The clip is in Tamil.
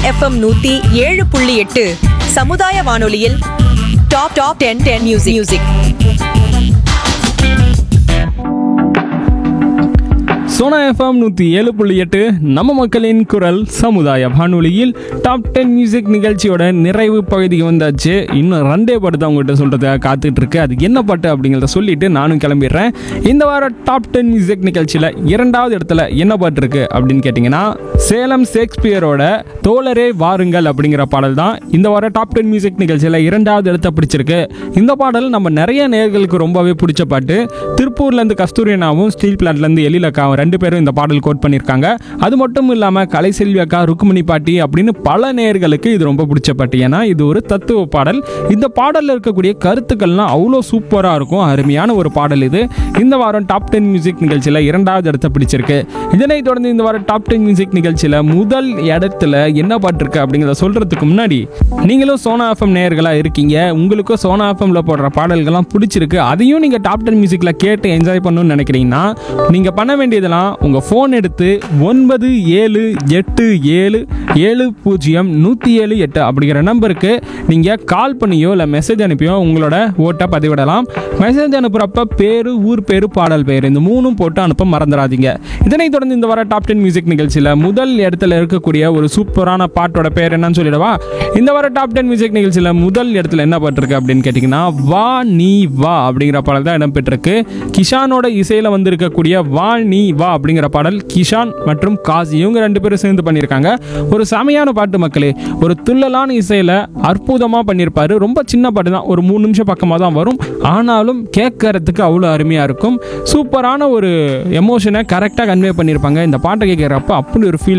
எஃப்எம் நூத்தி ஏழு புள்ளி எட்டு சமுதாய வானொலியில் top top ten ten music music Sona FM நூற்றி ஏழு புள்ளி எட்டு நம்ம மக்களின் குரல் சமுதாய வானொலியில் டாப் டென் மியூசிக் நிகழ்ச்சியோட நிறைவு பகுதிக்கு வந்தாச்சு இன்னும் ரெண்டே பாட்டு தான் உங்கள்கிட்ட சொல்கிறதுக்காக காத்துட்டு இருக்கு அது என்ன பாட்டு அப்படிங்கிறத சொல்லிட்டு நானும் கிளம்பிடுறேன் இந்த வாரம் டாப் டென் மியூசிக் நிகழ்ச்சியில் இரண்டாவது இடத்துல என்ன பாட்டு இருக்கு அப்படின்னு கேட்டிங்கன்னா சேலம் ஷேக்ஸ்பியரோட தோழரே வாருங்கள் அப்படிங்கிற பாடல் தான் இந்த வாரம் டாப் டென் மியூசிக் நிகழ்ச்சியில் இரண்டாவது இடத்த பிடிச்சிருக்கு இந்த பாடல் நம்ம நிறைய நேயர்களுக்கு ரொம்பவே பிடிச்ச பாட்டு திருப்பூர்லேருந்து கஸ்தூரியனாவும் ஸ்டீல் பிளான்ட்லேருந்து எழிலக்காவும் ரெண்டு பேரும் இந்த பாடல் கோட் பண்ணியிருக்காங்க அது மட்டும் இல்லாமல் கலைசெல்வி அக்கா ருக்குமணி பாட்டி அப்படின்னு பல நேயர்களுக்கு இது ரொம்ப பிடிச்ச பாட்டு ஏன்னா இது ஒரு தத்துவ பாடல் இந்த பாடலில் இருக்கக்கூடிய கருத்துக்கள்லாம் அவ்வளோ சூப்பராக இருக்கும் அருமையான ஒரு பாடல் இது இந்த வாரம் டாப் டென் மியூசிக் நிகழ்ச்சியில் இரண்டாவது இடத்த பிடிச்சிருக்கு இதனைத் தொடர்ந்து இந்த வாரம் டாப் டென் மியூசிக் நிகழ்ச்சியில் முதல் இடத்துல என்ன பாட்டு இருக்கு அப்படிங்கிறத சொல்கிறதுக்கு முன்னாடி நீங்களும் சோனா எஃப்எம் நேயர்களாக இருக்கீங்க உங்களுக்கும் சோனா எஃப்எம்ல போடுற பாடல்கள்லாம் பிடிச்சிருக்கு அதையும் நீங்கள் டாப் டென் மியூசிக்கில் கேட்டு என்ஜாய் பண்ணணும்னு நினைக்கிறீங்கன்னா நீங்கள் பண்ண வேண்டியதெல்லாம் உங்கள் ஃபோன் எடுத்து ஒன்பது ஏழு எட்டு ஏழு ஏழு பூஜ்ஜியம் நூற்றி ஏழு எட்டு அப்படிங்கிற நம்பருக்கு நீங்கள் கால் பண்ணியோ இல்லை மெசேஜ் அனுப்பியோ உங்களோட ஓட்டை பதிவிடலாம் மெசேஜ் அனுப்புகிறப்ப பேர் ஊர் பேர் பாடல் பேர் இந்த மூணும் போட்டு அனுப்ப மறந்துடாதீங்க இதனைத் தொடர்ந்து இந்த வர டாப் டென் மியூசிக் நிகழ்ச்சியில் முதல் இடத்துல இருக்கக்கூடிய ஒரு சூப்பரான பாட்டோட பேர் என்னன்னு சொல்லிடவா இந்த வர டாப் டென் மியூசிக் நிகழ்ச்சியில் முதல் இடத்துல என்ன பாட்டிருக்கு அப்படின்னு கேட்டிங்கன்னா வா நீ வா அப்படிங்கிற பாடல் தான் இடம்பெற்றிருக்கு கிஷானோட இசையில் வந்திருக்கக்கூடிய வா நீ வா அப்படிங்கிற பாடல் கிஷான் மற்றும் காசி இவங்க ரெண்டு பேரும் சேர்ந்து பண்ணியிருக்காங்க ஒரு செமையான பாட்டு மக்களே ஒரு துள்ளலான இசையில் அற்புதமாக பண்ணியிருப்பாரு ரொம்ப சின்ன பாட்டு தான் ஒரு மூணு நிமிஷம் பக்கமாக தான் வரும் ஆனாலும் கேட்கறதுக்கு அவ்வளோ அருமையாக இருக்கும் சூப்பரான ஒரு எமோஷனை கரெக்டாக கன்வே பண்ணியிருப்பாங்க இந்த பாட்டை கேட்குறப்ப அப்படி ஒரு ஃபீல்